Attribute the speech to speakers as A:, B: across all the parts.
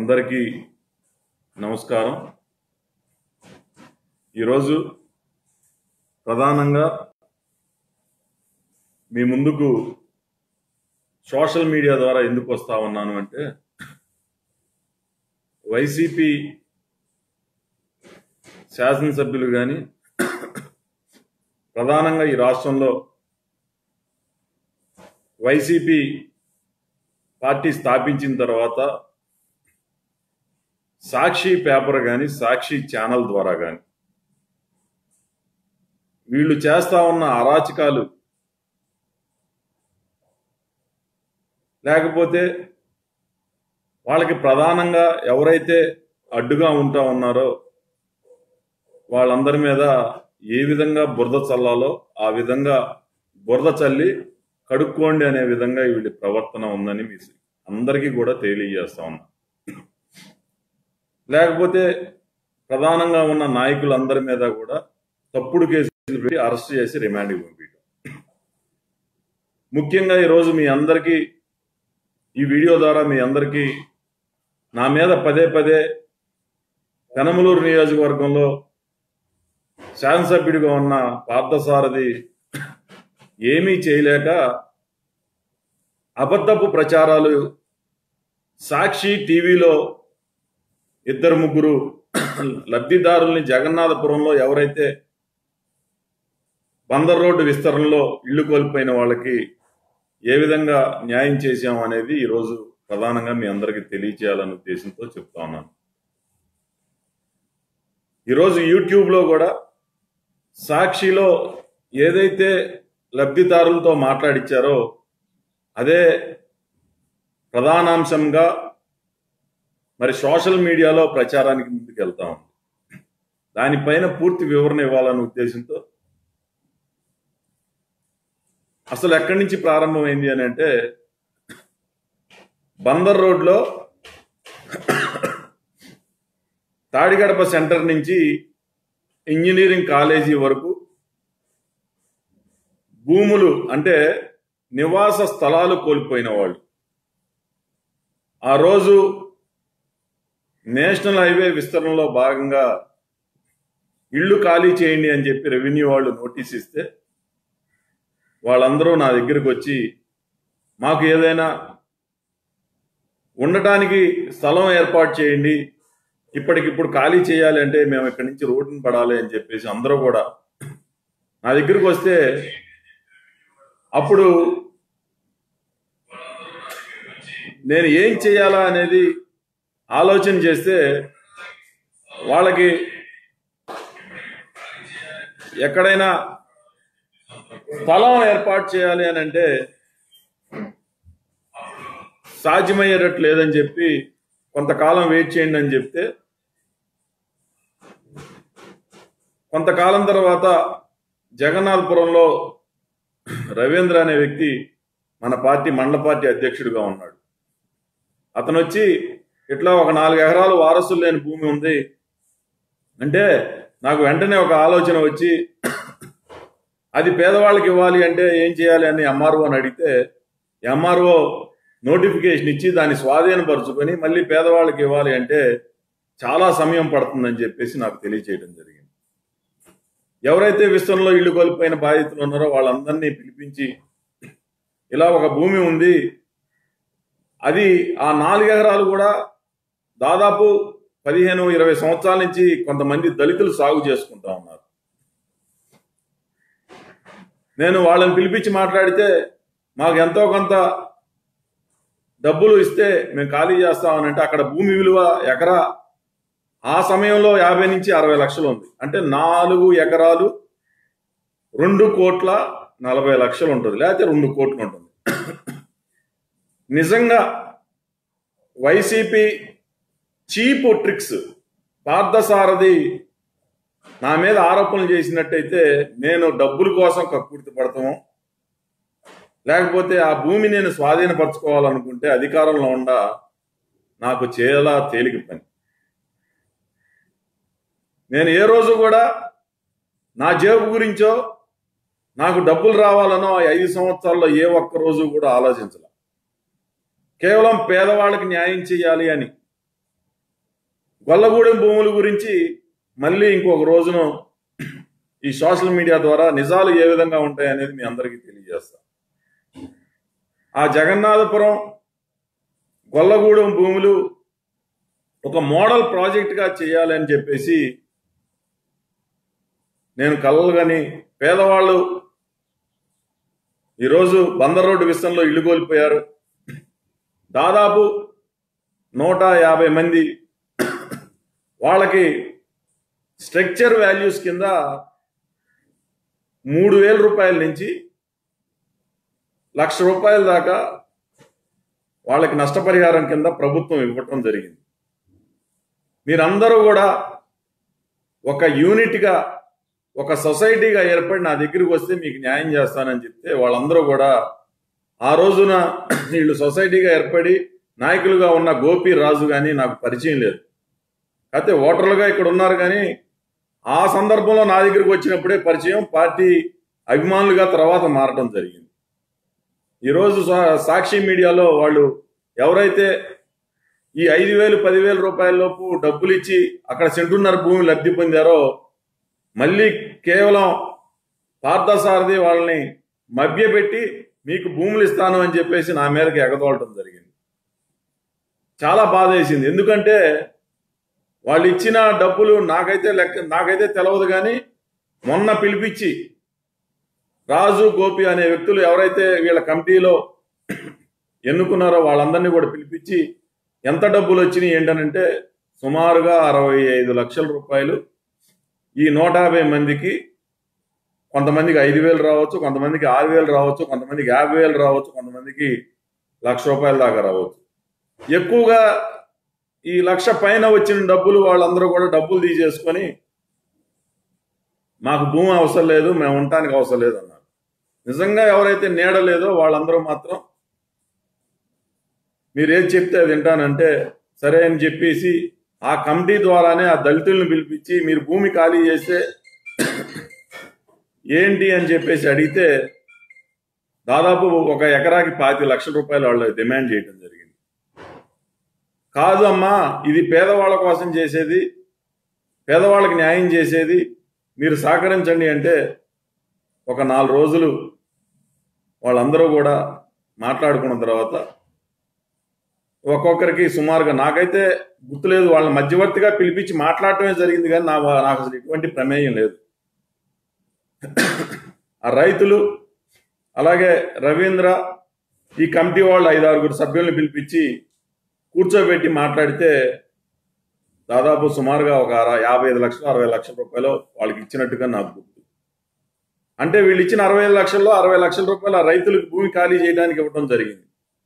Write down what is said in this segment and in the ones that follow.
A: అందరికీ నమస్కారం ఈరోజు ప్రధానంగా మీ ముందుకు సోషల్ మీడియా ద్వారా ఎందుకు వస్తా ఉన్నాను అంటే వైసీపీ శాసనసభ్యులు కానీ ప్రధానంగా ఈ రాష్ట్రంలో వైసీపీ పార్టీ స్థాపించిన తర్వాత సాక్షి పేపర్ కానీ సాక్షి ఛానల్ ద్వారా కానీ వీళ్ళు చేస్తా ఉన్న అరాచకాలు లేకపోతే వాళ్ళకి ప్రధానంగా ఎవరైతే అడ్డుగా ఉంటా ఉన్నారో వాళ్ళందరి మీద ఏ విధంగా బురద చల్లాలో ఆ విధంగా బురద చల్లి కడుక్కోండి అనే విధంగా వీళ్ళ ప్రవర్తన ఉందని మీ అందరికీ కూడా తెలియజేస్తా ఉన్నా లేకపోతే ప్రధానంగా ఉన్న నాయకులందరి మీద కూడా తప్పుడు కేసులు పెట్టి అరెస్ట్ చేసి రిమాండ్కి పంపించడం ముఖ్యంగా ఈరోజు మీ అందరికీ ఈ వీడియో ద్వారా మీ అందరికీ నా మీద పదే పదే పెనమలూరు నియోజకవర్గంలో శాసనసభ్యుడిగా ఉన్న పార్థసారథి ఏమీ చేయలేక అబద్ధపు ప్రచారాలు సాక్షి టీవీలో ఇద్దరు ముగ్గురు లబ్ధిదారుల్ని జగన్నాథపురంలో ఎవరైతే బందర్ రోడ్డు విస్తరణలో ఇల్లు కోల్పోయిన వాళ్ళకి ఏ విధంగా న్యాయం చేశాం అనేది ఈరోజు ప్రధానంగా మీ అందరికీ తెలియచేయాలనే ఉద్దేశంతో చెప్తా ఉన్నాను ఈరోజు యూట్యూబ్లో కూడా సాక్షిలో ఏదైతే లబ్ధిదారులతో మాట్లాడిచ్చారో అదే ప్రధానాంశంగా మరి సోషల్ మీడియాలో ప్రచారానికి ముందుకు వెళ్తా ఉంది దానిపైన పూర్తి వివరణ ఇవ్వాలనే ఉద్దేశంతో అసలు ఎక్కడి నుంచి ప్రారంభమైంది అని అంటే బందర్ రోడ్లో తాడిగడప సెంటర్ నుంచి ఇంజనీరింగ్ కాలేజీ వరకు భూములు అంటే నివాస స్థలాలు కోల్పోయిన వాళ్ళు ఆ రోజు నేషనల్ హైవే విస్తరణలో భాగంగా ఇళ్ళు ఖాళీ చేయండి అని చెప్పి రెవెన్యూ వాళ్ళు నోటీస్ ఇస్తే వాళ్ళందరూ నా దగ్గరికి వచ్చి మాకు ఏదైనా ఉండటానికి స్థలం ఏర్పాటు చేయండి ఇప్పటికిప్పుడు ఖాళీ చేయాలి అంటే మేము ఇక్కడి నుంచి రోడ్డుని పడాలి అని చెప్పేసి అందరూ కూడా నా దగ్గరికి వస్తే అప్పుడు నేను ఏం చేయాలా అనేది ఆలోచన చేస్తే వాళ్ళకి ఎక్కడైనా స్థలం ఏర్పాటు చేయాలి అని అంటే సాధ్యమయ్యేటట్టు లేదని చెప్పి కొంతకాలం వెయిట్ చేయండి అని చెప్తే కొంతకాలం తర్వాత జగన్నాథపురంలో రవీంద్ర అనే వ్యక్తి మన పార్టీ మండల పార్టీ అధ్యక్షుడిగా ఉన్నాడు అతను వచ్చి ఇట్లా ఒక నాలుగు ఎకరాలు వారసులు లేని భూమి ఉంది అంటే నాకు వెంటనే ఒక ఆలోచన వచ్చి అది పేదవాళ్ళకి ఇవ్వాలి అంటే ఏం చేయాలి అని ఎంఆర్ఓ అని అడిగితే ఎంఆర్ఓ నోటిఫికేషన్ ఇచ్చి దాన్ని స్వాధీనపరుచుకొని మళ్ళీ పేదవాళ్ళకి ఇవ్వాలి అంటే చాలా సమయం పడుతుందని చెప్పేసి నాకు తెలియచేయడం జరిగింది ఎవరైతే విస్తరణలో ఇల్లు కోల్పోయిన బాధితులు ఉన్నారో వాళ్ళందరినీ పిలిపించి ఇలా ఒక భూమి ఉంది అది ఆ నాలుగు ఎకరాలు కూడా దాదాపు పదిహేను ఇరవై సంవత్సరాల నుంచి కొంతమంది దళితులు సాగు చేసుకుంటా ఉన్నారు నేను వాళ్ళని పిలిపించి మాట్లాడితే మాకు ఎంతో కొంత డబ్బులు ఇస్తే మేము ఖాళీ చేస్తామనంటే అక్కడ భూమి విలువ ఎకరా ఆ సమయంలో యాభై నుంచి అరవై లక్షలు ఉంది అంటే నాలుగు ఎకరాలు రెండు కోట్ల నలభై లక్షలు ఉంటుంది లేకపోతే రెండు కోట్లు ఉంటుంది నిజంగా వైసీపీ చీప్ ట్రిక్స్ పార్థసారథి నా మీద ఆరోపణలు చేసినట్టయితే నేను డబ్బుల కోసం కక్కుర్తి పడతాము లేకపోతే ఆ భూమి నేను స్వాధీనపరచుకోవాలనుకుంటే అధికారంలో ఉండ నాకు చాలా తేలిక పని నేను ఏ రోజు కూడా నా జేబు గురించో నాకు డబ్బులు రావాలనో ఆ ఐదు సంవత్సరాల్లో ఏ ఒక్క రోజు కూడా ఆలోచించాల కేవలం పేదవాళ్ళకి న్యాయం చేయాలి అని గొల్లగూడెం భూముల గురించి మళ్ళీ ఇంకొక రోజును ఈ సోషల్ మీడియా ద్వారా నిజాలు ఏ విధంగా ఉంటాయి అనేది మీ అందరికీ తెలియజేస్తా ఆ జగన్నాథపురం గొల్లగూడెం భూములు ఒక మోడల్ ప్రాజెక్ట్గా చేయాలి అని చెప్పేసి నేను కలలుగాని పేదవాళ్ళు ఈరోజు బందర్ రోడ్డు విషయంలో ఇల్లు కోల్పోయారు దాదాపు నూట యాభై మంది వాళ్ళకి స్ట్రక్చర్ వాల్యూస్ కింద మూడు వేల రూపాయల నుంచి లక్ష రూపాయల దాకా వాళ్ళకి నష్టపరిహారం కింద ప్రభుత్వం ఇవ్వటం జరిగింది మీరందరూ కూడా ఒక యూనిట్గా ఒక సొసైటీగా ఏర్పడి నా దగ్గరికి వస్తే మీకు న్యాయం చేస్తానని చెప్తే వాళ్ళందరూ కూడా ఆ రోజున వీళ్ళు సొసైటీగా ఏర్పడి నాయకులుగా ఉన్న గోపి రాజు కానీ నాకు పరిచయం లేదు అయితే ఓటర్లుగా ఇక్కడ ఉన్నారు కానీ ఆ సందర్భంలో నా దగ్గరికి వచ్చినప్పుడే పరిచయం పార్టీ అభిమానులుగా తర్వాత మారడం జరిగింది ఈరోజు సా- సాక్షి మీడియాలో వాళ్ళు ఎవరైతే ఈ ఐదు వేలు పదివేల రూపాయల లోపు డబ్బులు ఇచ్చి అక్కడ సెంటున్నర భూమి లబ్ధి పొందారో మళ్ళీ కేవలం పార్థసారథి వాళ్ళని మభ్యపెట్టి మీకు భూములు ఇస్తాను అని చెప్పేసి నా మీదకి ఎగదోలటం జరిగింది చాలా బాధ వేసింది ఎందుకంటే వాళ్ళు ఇచ్చిన డబ్బులు నాకైతే లెక్క నాకైతే తెలవదు కానీ మొన్న పిలిపించి రాజు గోపి అనే వ్యక్తులు ఎవరైతే వీళ్ళ కమిటీలో ఎన్నుకున్నారో వాళ్ళందరినీ కూడా పిలిపించి ఎంత డబ్బులు వచ్చినాయి ఏంటనంటే సుమారుగా అరవై ఐదు లక్షల రూపాయలు ఈ నూట యాభై మందికి కొంతమందికి ఐదు వేలు రావచ్చు కొంతమందికి ఆరు వేలు రావచ్చు కొంతమందికి యాభై వేలు రావచ్చు కొంతమందికి లక్ష రూపాయల దాకా రావచ్చు ఎక్కువగా ఈ లక్ష పైన వచ్చిన డబ్బులు వాళ్ళందరూ కూడా డబ్బులు తీసేసుకొని మాకు భూమి అవసరం లేదు మేము ఉండటానికి అవసరం లేదు అన్నారు నిజంగా ఎవరైతే నీడ లేదో వాళ్ళందరూ మాత్రం మీరు ఏది చెప్తే అది వింటానంటే సరే అని చెప్పేసి ఆ కమిటీ ద్వారానే ఆ దళితులను పిలిపించి మీరు భూమి ఖాళీ చేస్తే ఏంటి అని చెప్పేసి అడిగితే దాదాపు ఒక ఎకరాకి పాతి లక్షల రూపాయలు వాళ్ళు డిమాండ్ చేయడం జరిగింది కాదు అమ్మా ఇది పేదవాళ్ళ కోసం చేసేది పేదవాళ్ళకి న్యాయం చేసేది మీరు సహకరించండి అంటే ఒక నాలుగు రోజులు వాళ్ళందరూ కూడా మాట్లాడుకున్న తర్వాత ఒక్కొక్కరికి సుమారుగా నాకైతే గుర్తులేదు వాళ్ళ మధ్యవర్తిగా పిలిపించి మాట్లాడటమే జరిగింది కానీ నా నాకు అసలు ఎటువంటి ప్రమేయం లేదు ఆ రైతులు అలాగే రవీంద్ర ఈ కమిటీ వాళ్ళు ఐదు ఆరుగురు సభ్యుల్ని పిలిపించి కూర్చోబెట్టి మాట్లాడితే దాదాపు సుమారుగా ఒక అర యాభై ఐదు లక్షలు అరవై లక్షల రూపాయలు వాళ్ళకి ఇచ్చినట్టుగా నాకు గుర్తు అంటే వీళ్ళు ఇచ్చిన అరవై ఐదు లక్షల్లో అరవై లక్షల రూపాయలు ఆ రైతులకు భూమి ఖాళీ చేయడానికి ఇవ్వడం జరిగింది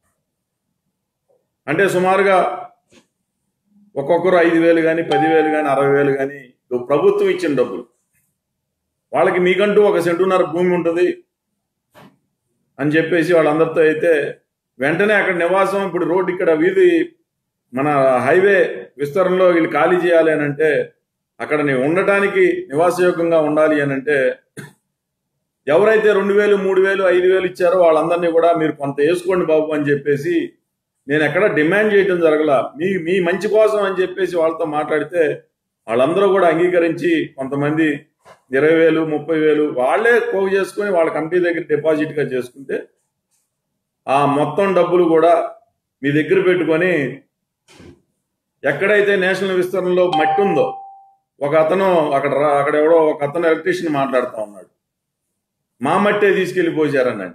A: అంటే సుమారుగా ఒక్కొక్కరు ఐదు వేలు కానీ పదివేలు కానీ అరవై వేలు కానీ ప్రభుత్వం ఇచ్చిన డబ్బులు వాళ్ళకి మీకంటూ ఒక సెంటున్నర భూమి ఉంటుంది అని చెప్పేసి వాళ్ళందరితో అయితే వెంటనే అక్కడ నివాసం ఇప్పుడు రోడ్డు ఇక్కడ వీధి మన హైవే విస్తరణలో వీళ్ళు ఖాళీ చేయాలి అని అంటే అక్కడ నీవు ఉండటానికి నివాసయోగ్యంగా ఉండాలి అని అంటే ఎవరైతే రెండు వేలు మూడు వేలు ఐదు వేలు ఇచ్చారో వాళ్ళందరినీ కూడా మీరు కొంత వేసుకోండి బాబు అని చెప్పేసి నేను ఎక్కడ డిమాండ్ చేయడం జరగల మీ మీ మంచి కోసం అని చెప్పేసి వాళ్ళతో మాట్లాడితే వాళ్ళందరూ కూడా అంగీకరించి కొంతమంది ఇరవై వేలు ముప్పై వేలు వాళ్ళే పోగు చేసుకుని వాళ్ళ కమిటీ దగ్గర డిపాజిట్గా చేసుకుంటే ఆ మొత్తం డబ్బులు కూడా మీ దగ్గర పెట్టుకొని ఎక్కడైతే నేషనల్ విస్తరణలో మట్టి ఉందో ఒక అతను అక్కడ రా- అక్కడ ఎవడో ఒక అతను ఎలక్ట్రీషియన్ మాట్లాడుతూ ఉన్నాడు మా మట్టే తీసుకెళ్లి పోసారన్నాడు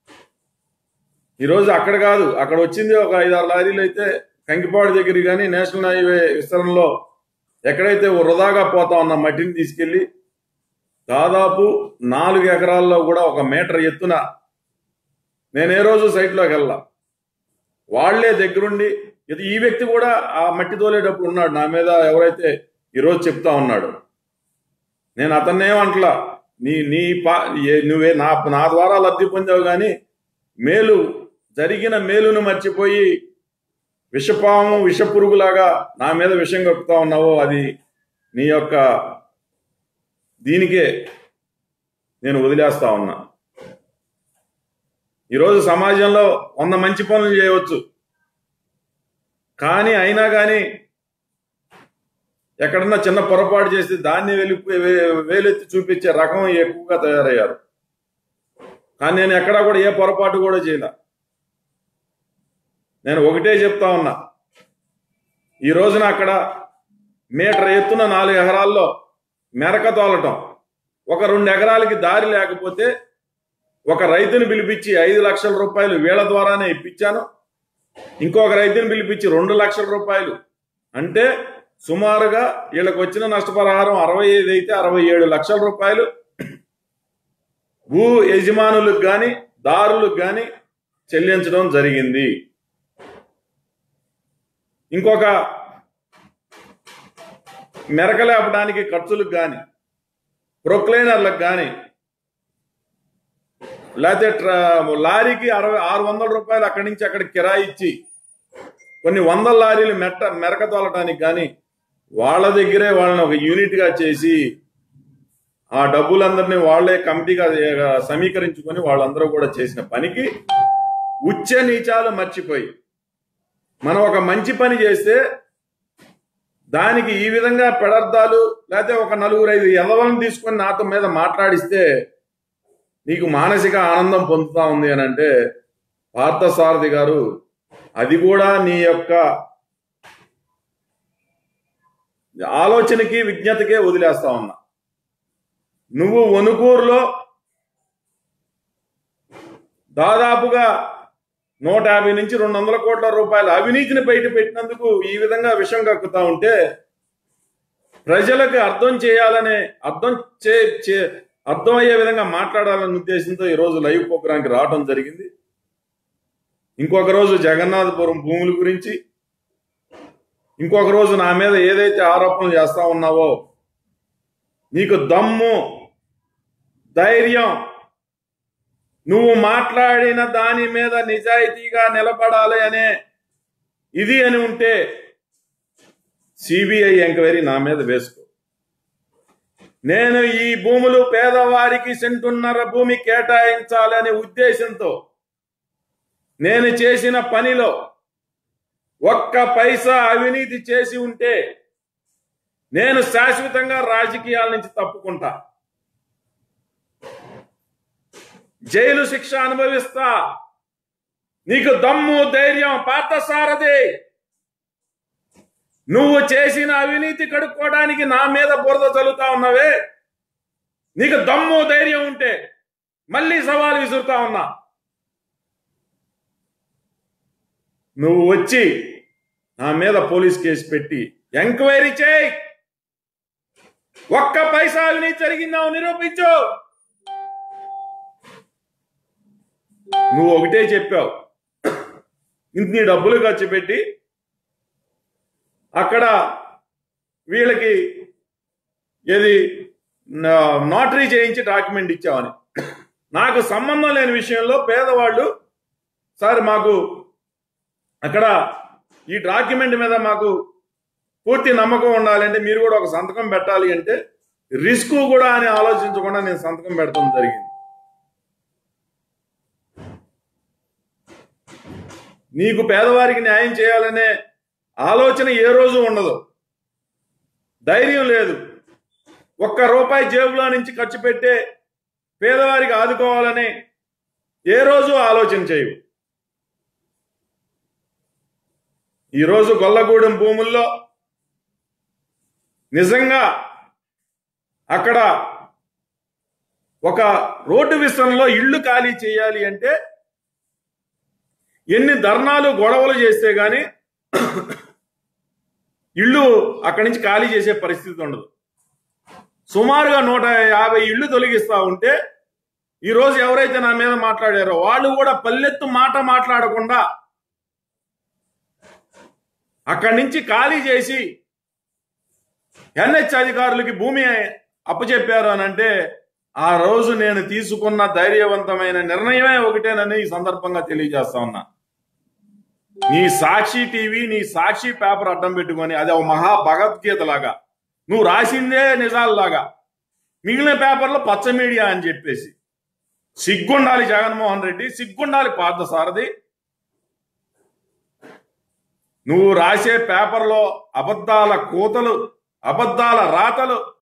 A: ఈరోజు అక్కడ కాదు అక్కడ వచ్చింది ఒక ఐదారు లారీలు అయితే కంకిపాడు దగ్గర కానీ నేషనల్ హైవే విస్తరణలో ఎక్కడైతే వృధాగా పోతా ఉన్న మట్టిని తీసుకెళ్లి దాదాపు నాలుగు ఎకరాల్లో కూడా ఒక మీటర్ ఎత్తున నేను ఏ రోజు సైట్లోకి వెళ్ళా వాళ్లే దగ్గరుండి ఇది ఈ వ్యక్తి కూడా ఆ మట్టి తోలేటప్పుడు ఉన్నాడు నా మీద ఎవరైతే ఈరోజు చెప్తా ఉన్నాడు నేను అతన్నేమంటలా నీ నీ పా ఏ- నువ్వే నా నా ద్వారా లబ్ధి పొందావు కానీ మేలు జరిగిన మేలును మర్చిపోయి విషపాము విషపురుగులాగా నా మీద విషం కక్కుతా ఉన్నావో అది నీ యొక్క దీనికే నేను వదిలేస్తా ఉన్నా ఈరోజు సమాజంలో వంద మంచి పనులు చేయవచ్చు కానీ అయినా కానీ ఎక్కడన్నా చిన్న పొరపాటు చేసి దాన్ని వెళ్ళి వే- వేలెత్తి చూపించే రకం ఎక్కువగా తయారయ్యారు కానీ నేను ఎక్కడా కూడా ఏ పొరపాటు కూడా చేయలే నేను ఒకటే చెప్తా ఉన్నా ఈ రోజున అక్కడ మీటర్ ఎత్తున నాలుగు ఎకరాల్లో మెరక తోలటం ఒక రెండు ఎకరాలకి దారి లేకపోతే ఒక రైతుని పిలిపించి ఐదు లక్షల రూపాయలు వీళ్ళ ద్వారానే ఇప్పించాను ఇంకొక రైతుని పిలిపించి రెండు లక్షల రూపాయలు అంటే సుమారుగా వీళ్ళకి వచ్చిన నష్టపరిహారం అరవై ఐదు అయితే అరవై ఏడు లక్షల రూపాయలు భూ యజమానులకు కానీ దారులకు కానీ చెల్లించడం జరిగింది ఇంకొక మెరకలేపడానికి ఖర్చులకు కానీ ప్రొక్లైనర్లకు కానీ లేకపోతే ట్ర- లారీకి అరవై ఆరు వందల రూపాయలు అక్కడి నుంచి అక్కడ కిరాయి ఇచ్చి కొన్ని వందల లారీలు మెట్ట మెరక తోలటానికి కానీ వాళ్ళ దగ్గరే వాళ్ళని ఒక యూనిట్ గా చేసి ఆ డబ్బులందరినీ వాళ్ళే కమిటీగా ఏ- సమీకరించుకొని వాళ్ళందరూ కూడా చేసిన పనికి ఉచ్చ నీచాలు మర్చిపోయి మనం ఒక మంచి పని చేస్తే దానికి ఈ విధంగా పెడర్థాలు లేకపోతే ఒక నలుగురు ఐదు ఎదవలను తీసుకొని నాతో మీద మాట్లాడిస్తే నీకు మానసిక ఆనందం పొందుతా ఉంది అని అంటే పార్థసారథి గారు అది కూడా నీ యొక్క ఆలోచనకి విజ్ఞతకే వదిలేస్తా ఉన్నా నువ్వు వణుకూరులో దాదాపుగా నూట యాభై నుంచి రెండు వందల కోట్ల రూపాయల అవినీతిని బయట పెట్టినందుకు ఈ విధంగా విషం కక్కుతా ఉంటే ప్రజలకు అర్థం చేయాలనే అర్థం చే చే- అర్థమయ్యే విధంగా మాట్లాడాలనే ఉద్దేశంతో ఈ రోజు లైవ్ ప్రోగ్రాంకి రావడం జరిగింది ఇంకొక రోజు జగన్నాథపురం భూముల గురించి ఇంకొక రోజు నా మీద ఏదైతే ఆరోపణలు చేస్తా ఉన్నావో నీకు దమ్ము ధైర్యం నువ్వు మాట్లాడిన దాని మీద నిజాయితీగా నిలబడాలి అనే ఇది అని ఉంటే సిబిఐ ఎంక్వైరీ నా మీద వేసుకో నేను ఈ భూములు పేదవారికి సెంటున్నర భూమి కేటాయించాలనే ఉద్దేశంతో నేను చేసిన పనిలో ఒక్క పైసా అవినీతి చేసి ఉంటే నేను శాశ్వతంగా రాజకీయాల నుంచి తప్పుకుంటా జైలు శిక్ష అనుభవిస్తా నీకు దమ్ము ధైర్యం పార్థసారథి నువ్వు చేసిన అవినీతి కడుక్కోవడానికి నా మీద బురద చల్లుతా ఉన్నావే నీకు దమ్ము ధైర్యం ఉంటే మళ్ళీ సవాల్ విసురుతా ఉన్నా నువ్వు వచ్చి నా మీద పోలీస్ కేసు పెట్టి ఎంక్వైరీ చేయి ఒక్క పైసా అవినీతి జరిగిందావు నిరూపించు నువ్వు ఒకటే చెప్పావు ఇన్ని డబ్బులు ఖర్చు పెట్టి అక్కడ వీళ్ళకి ఏది నోటరీ చేయించి డాక్యుమెంట్ ఇచ్చామని నాకు సంబంధం లేని విషయంలో పేదవాళ్ళు సార్ మాకు అక్కడ ఈ డాక్యుమెంట్ మీద మాకు పూర్తి నమ్మకం ఉండాలంటే మీరు కూడా ఒక సంతకం పెట్టాలి అంటే రిస్క్ కూడా అని ఆలోచించకుండా నేను సంతకం పెడతాం జరిగింది నీకు పేదవారికి న్యాయం చేయాలనే ఆలోచన ఏ రోజు ఉండదు ధైర్యం లేదు ఒక్క రూపాయి జేబులో నుంచి ఖర్చు పెట్టే పేదవారికి ఆదుకోవాలని ఏ రోజు ఆలోచన చేయవు ఈరోజు గొల్లగూడెం భూముల్లో నిజంగా అక్కడ ఒక రోడ్డు విస్తరణలో ఇళ్ళు ఖాళీ చేయాలి అంటే ఎన్ని ధర్నాలు గొడవలు చేస్తే గాని ఇళ్ళు అక్కడి నుంచి ఖాళీ చేసే పరిస్థితి ఉండదు సుమారుగా నూట యాభై ఇళ్ళు తొలగిస్తా ఉంటే ఈ రోజు ఎవరైతే నా మీద మాట్లాడారో వాళ్ళు కూడా పల్లెత్తు మాట మాట్లాడకుండా అక్కడి నుంచి ఖాళీ చేసి ఎన్హెచ్ అధికారులకి భూమి అప్పచెప్పారు అని అంటే ఆ రోజు నేను తీసుకున్న ధైర్యవంతమైన నిర్ణయమే ఒకటేనని ఈ సందర్భంగా తెలియజేస్తా ఉన్నా నీ సాక్షి టీవీ నీ సాక్షి పేపర్ అడ్డం పెట్టుకొని అది ఒక మహా భగవద్గీత లాగా నువ్వు రాసిందే నిజాల్లాగా మిగిలిన పేపర్లో పచ్చ మీడియా అని చెప్పేసి సిగ్గుండాలి జగన్మోహన్ రెడ్డి సిగ్గుండాలి పార్థసారథి నువ్వు రాసే పేపర్లో అబద్ధాల కూతలు అబద్ధాల రాతలు